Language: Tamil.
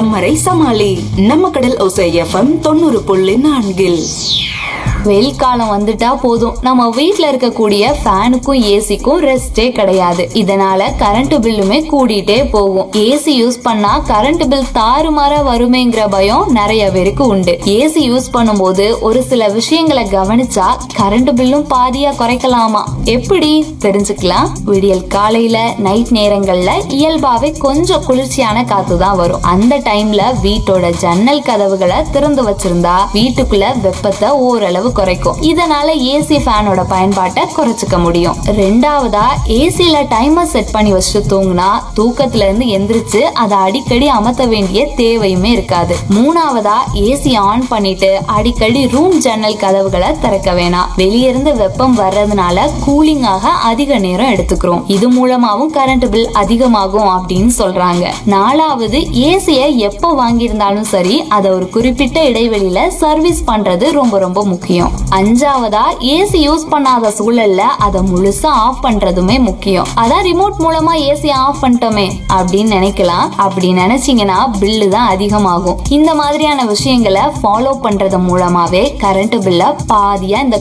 சம்மரை சமாளி நம்ம கடல் ஒசை எஃப்எம் தொண்ணூறு புள்ளி நான்கில் வெயில் காலம் வந்துட்டா போதும் நம்ம வீட்ல இருக்கக்கூடிய ஃபேனுக்கும் ஏசிக்கும் ரெஸ்டே கிடையாது இதனால கரண்ட் பில்லுமே கூடிட்டே போகும் ஏசி யூஸ் பண்ணா கரண்ட் பில் தாறுமாறா வருமேங்கிற பயம் நிறைய பேருக்கு உண்டு ஏசி யூஸ் பண்ணும்போது ஒரு சில விஷயங்களை கவனிச்சா கரண்ட் பில்லும் பாதியா குறைக்கலாமா எப்படி தெரிஞ்சுக்கலாம் விடியல் காலையில நைட் நேரங்கள்ல இயல்பாவே கொஞ்சம் குளிர்ச்சியான காத்து தான் வரும் அந்த டைம்ல வீட்டோட ஜன்னல் கதவுகளை திறந்து வச்சிருந்தா வீட்டுக்குள்ள வெப்பத்தை ஓரளவு குறைக்கும் இதனால ஏசி ஃபேனோட பயன்பாட்டை குறைச்சுக்க முடியும் ரெண்டாவதா ஏசில டைமர் செட் பண்ணி வச்சுட்டு தூங்குனா தூக்கத்துல இருந்து எந்திரிச்சு அதை அடிக்கடி அமர்த்த வேண்டிய தேவையுமே இருக்காது மூணாவதா ஏசி ஆன் பண்ணிட்டு அடிக்கடி ரூம் ஜன்னல் கதவுகளை திறக்க வேணாம் வெளியே இருந்து வெப்பம் வர்றதுனால கூலிங் ஆக அதிக நேரம் எடுத்துக்கிறோம் இது மூலமாவும் கரண்ட் பில் அதிகமாகும் அப்படின்னு சொல்றாங்க நாலாவது ஏசிய எப்போ வாங்கியிருந்தாலும் சரி அதை ஒரு குறிப்பிட்ட இடைவெளியில சர்வீஸ் பண்றது ரொம்ப ரொம்ப முக்கியம் அஞ்சாவதா ஏசி யூஸ் பண்ணாத சூழல்ல அதை முழுசா ஆஃப் பண்றதுமே முக்கியம் அதான் ரிமோட் மூலமா ஏசி ஆஃப் பண்ணிட்டோமே அப்படின்னு நினைக்கலாம் அப்படி நினைச்சீங்கன்னா பில்லு தான் அதிகமாகும் இந்த மாதிரியான விஷயங்களை ஃபாலோ பண்றது மூலமாவே கரண்ட் பில்ல பாதியா இந்த